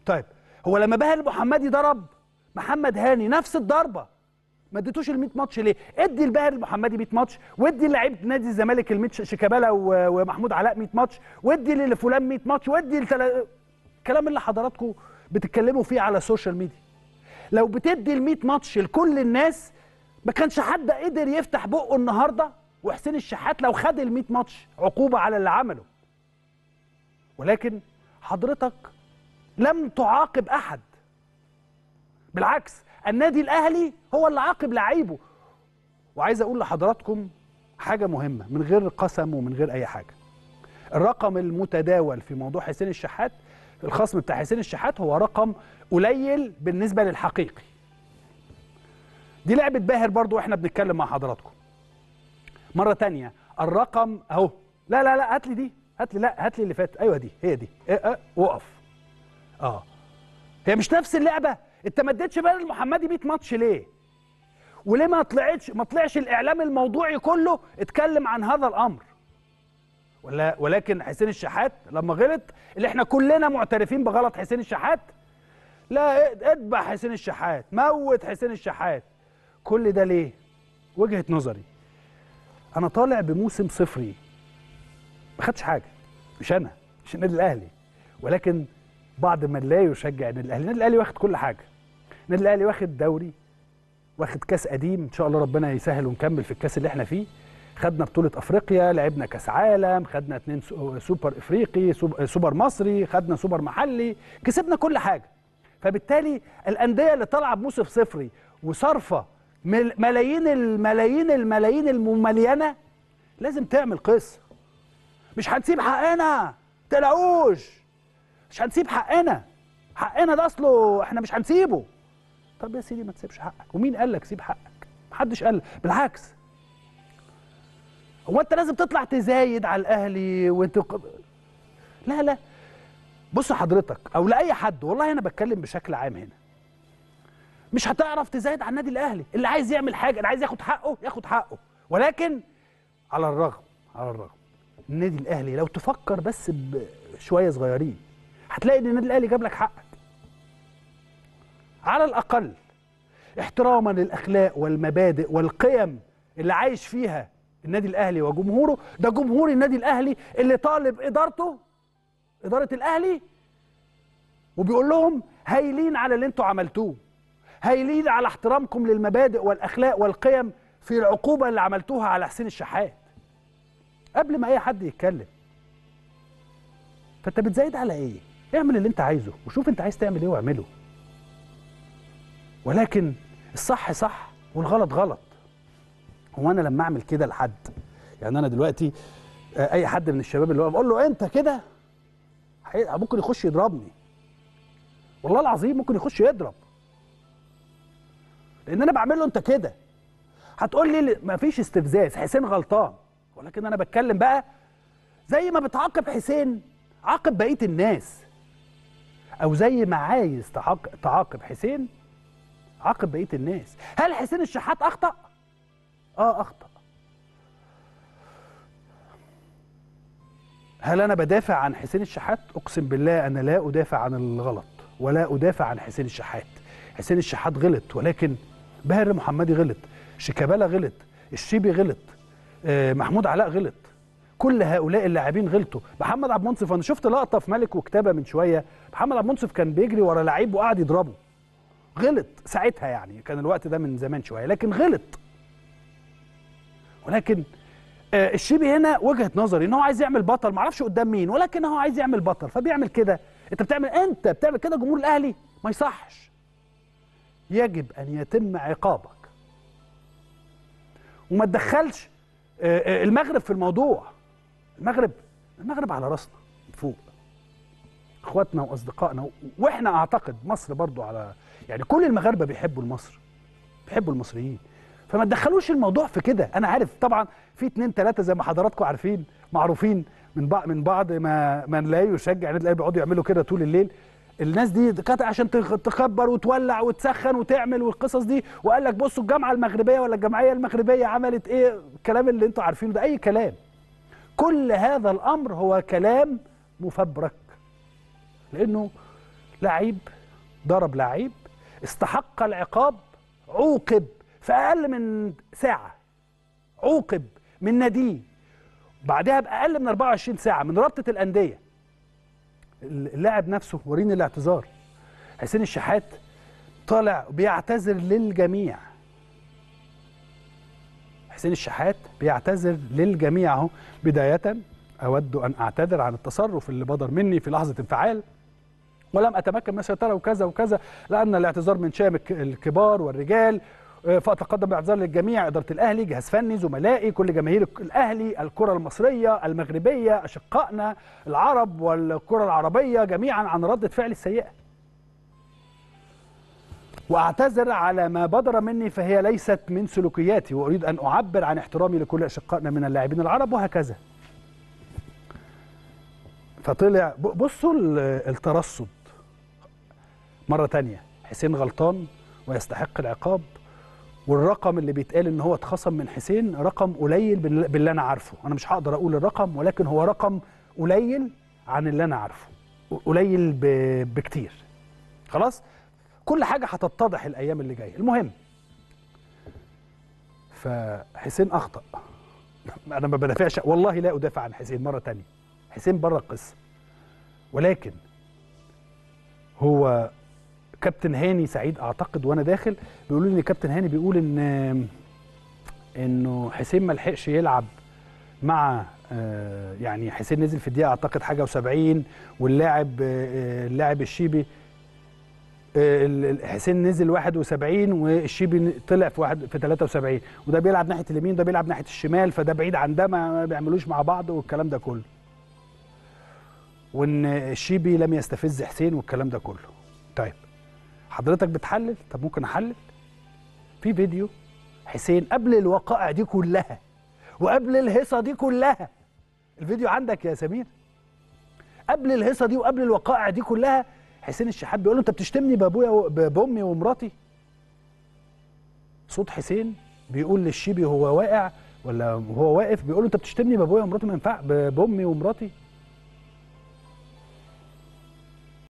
طيب هو لما باهر المحمدي ضرب محمد هاني نفس الضربه ما اديتوش ال 100 ماتش ليه؟ ادي الباهر المحمدي 100 ماتش وادي لعيبه نادي الزمالك ال 100 شيكابالا و- ومحمود علاء 100 ماتش وادي لفلان 100 ماتش وادي التلا... الكلام اللي حضراتكم بتتكلموا فيه على السوشيال ميديا لو بتدي ال 100 ماتش لكل الناس ما كانش حد قدر يفتح بقه النهارده وحسين الشحات لو خد ال 100 ماتش عقوبه على اللي عمله ولكن حضرتك لم تعاقب احد بالعكس النادي الاهلي هو اللي عاقب لعيبه وعايز اقول لحضراتكم حاجه مهمه من غير قسم ومن غير اي حاجه الرقم المتداول في موضوع حسين الشحات الخصم بتاع حسين الشحات هو رقم قليل بالنسبه للحقيقي دي لعبه باهر برضو واحنا بنتكلم مع حضراتكم مره تانية الرقم اهو لا لا لا هات لي دي هات لي لا هات لي اللي فات ايوه دي هي دي إيه اه وقف اه هي مش نفس اللعبه انت ما اديتش بقى المحمدي 100 ماتش ليه وليه ما طلعتش ما طلعش الاعلام الموضوعي كله اتكلم عن هذا الامر ولا ولكن حسين الشحات لما غلط اللي احنا كلنا معترفين بغلط حسين الشحات لا اتبع حسين الشحات موت حسين الشحات كل ده ليه وجهة نظري انا طالع بموسم صفري ما خدش حاجه مش انا مش النادي الاهلي ولكن بعض من لا يشجع النادي الاهلي النادي الاهلي واخد كل حاجه النادي الاهلي واخد دوري واخد كاس قديم ان شاء الله ربنا يسهل ونكمل في الكاس اللي احنا فيه خدنا بطولة افريقيا لعبنا كاس عالم خدنا اتنين سو- سوبر افريقي سوب- سوبر مصري خدنا سوبر محلي كسبنا كل حاجة فبالتالي الاندية اللي طالعة بموسم صفري وصارفة مل- ملايين الملايين الملايين المملينة لازم تعمل قصة مش هنسيب حقنا تلاقوش مش هنسيب حقنا حقنا ده اصله احنا مش هنسيبه طب يا سيدي ما تسيبش حقك ومين قال لك سيب حقك محدش قال بالعكس هو انت لازم تطلع تزايد على الاهلي وانت ق- لا لا بص حضرتك او لاي حد والله انا بتكلم بشكل عام هنا مش هتعرف تزايد على النادي الاهلي اللي عايز يعمل حاجه اللي عايز ياخد حقه ياخد حقه ولكن على الرغم على الرغم النادي الاهلي لو تفكر بس بشويه صغيرين هتلاقي ان النادي الاهلي جاب لك حقك على الاقل احتراما للاخلاق والمبادئ والقيم اللي عايش فيها النادي الاهلي وجمهوره ده جمهور النادي الاهلي اللي طالب ادارته اداره الاهلي وبيقول لهم هايلين على اللي انتوا عملتوه هايلين على احترامكم للمبادئ والاخلاق والقيم في العقوبه اللي عملتوها على حسين الشحات قبل ما اي حد يتكلم فانت بتزايد على ايه اعمل اللي انت عايزه وشوف انت عايز تعمل ايه واعمله ولكن الصح صح والغلط غلط هو انا لما اعمل كده لحد يعني انا دلوقتي آه، اي حد من الشباب اللي هو بقول له انت كده هي- ممكن يخش يضربني والله العظيم ممكن يخش يضرب لان انا بعمل له انت كده هتقول لي ما فيش استفزاز حسين غلطان ولكن انا بتكلم بقى زي ما بتعاقب حسين عاقب بقيه الناس او زي ما عايز تعاق- تعاقب حسين عاقب بقيه الناس هل حسين الشحات اخطا اه اخطا هل انا بدافع عن حسين الشحات اقسم بالله انا لا ادافع عن الغلط ولا ادافع عن حسين الشحات حسين الشحات غلط ولكن باهر محمدي غلط شيكابالا غلط الشيبي غلط آه، محمود علاء غلط كل هؤلاء اللاعبين غلطوا محمد عبد المنصف انا شفت لقطه في ملك وكتابه من شويه محمد عبد المنصف كان بيجري ورا لعيب وقعد يضربه غلط ساعتها يعني كان الوقت ده من زمان شويه لكن غلط ولكن آه، الشيبي هنا وجهه نظري ان هو عايز يعمل بطل معرفش قدام مين ولكن هو عايز يعمل بطل فبيعمل كده انت بتعمل انت بتعمل كده جمهور الاهلي ما يصحش يجب ان يتم عقابك وما تدخلش آه، آه، المغرب في الموضوع المغرب المغرب على راسنا من فوق اخواتنا واصدقائنا واحنا اعتقد مصر برضو على يعني كل المغاربه بيحبوا مصر بيحبوا المصريين فما تدخلوش الموضوع في كده انا عارف طبعا في اتنين تلاته زي ما حضراتكم عارفين معروفين من بعض من بعض ما من لا يشجع النادي الاهلي بيقعدوا يعملوا كده طول الليل الناس دي كانت عشان تخ- تكبر وتولع وتسخن وتعمل والقصص دي وقال لك بصوا الجامعه المغربيه ولا الجمعيه المغربيه عملت ايه الكلام اللي انتوا عارفينه ده اي كلام كل هذا الامر هو كلام مفبرك لانه لعيب ضرب لعيب استحق العقاب عوقب في اقل من ساعه عوقب من ناديه بعدها باقل من 24 ساعه من رابطه الانديه اللاعب نفسه وريني الاعتذار حسين الشحات طالع بيعتذر للجميع حسين الشحات بيعتذر للجميع اهو بدايه اود ان اعتذر عن التصرف اللي بدر مني في لحظه انفعال ولم اتمكن من السيطره وكذا وكذا لان الاعتذار من شام الكبار والرجال فاتقدم باعتذار للجميع اداره الاهلي جهاز فني زملائي كل جماهير الاهلي الكره المصريه المغربيه اشقائنا العرب والكره العربيه جميعا عن رده فعل السيئه واعتذر على ما بدر مني فهي ليست من سلوكياتي واريد ان اعبر عن احترامي لكل اشقائنا من اللاعبين العرب وهكذا فطلع بصوا الترصد مرة تانية حسين غلطان ويستحق العقاب والرقم اللي بيتقال ان هو اتخصم من حسين رقم قليل باللي انا عارفه انا مش هقدر اقول الرقم ولكن هو رقم قليل عن اللي انا عارفه قليل بكتير خلاص كل حاجة هتتضح الايام اللي جاية المهم فحسين اخطأ انا ما بدافعش والله لا ادافع عن حسين مرة تانية حسين بره القصه ولكن هو كابتن هاني سعيد اعتقد وانا داخل بيقولوا لي ان كابتن هاني بيقول ان انه حسين ما لحقش يلعب مع يعني حسين نزل في الدقيقه اعتقد حاجه و70 واللاعب اللاعب الشيبي حسين نزل 71 والشيبي طلع في واحد في 73 وده بيلعب ناحيه اليمين وده بيلعب ناحيه الشمال فده بعيد عن ده ما بيعملوش مع بعض والكلام ده كله وان الشيبي لم يستفز حسين والكلام ده كله طيب حضرتك بتحلل طب ممكن احلل في فيديو حسين قبل الوقائع دي كلها وقبل الهيصه دي كلها الفيديو عندك يا سمير قبل الهيصه دي وقبل الوقائع دي كلها حسين الشحات بيقول له انت بتشتمني بابويا بامي ومراتي صوت حسين بيقول للشيبي هو واقع ولا هو واقف بيقول له انت بتشتمني بابويا ومراتي ما ينفع بامي ومراتي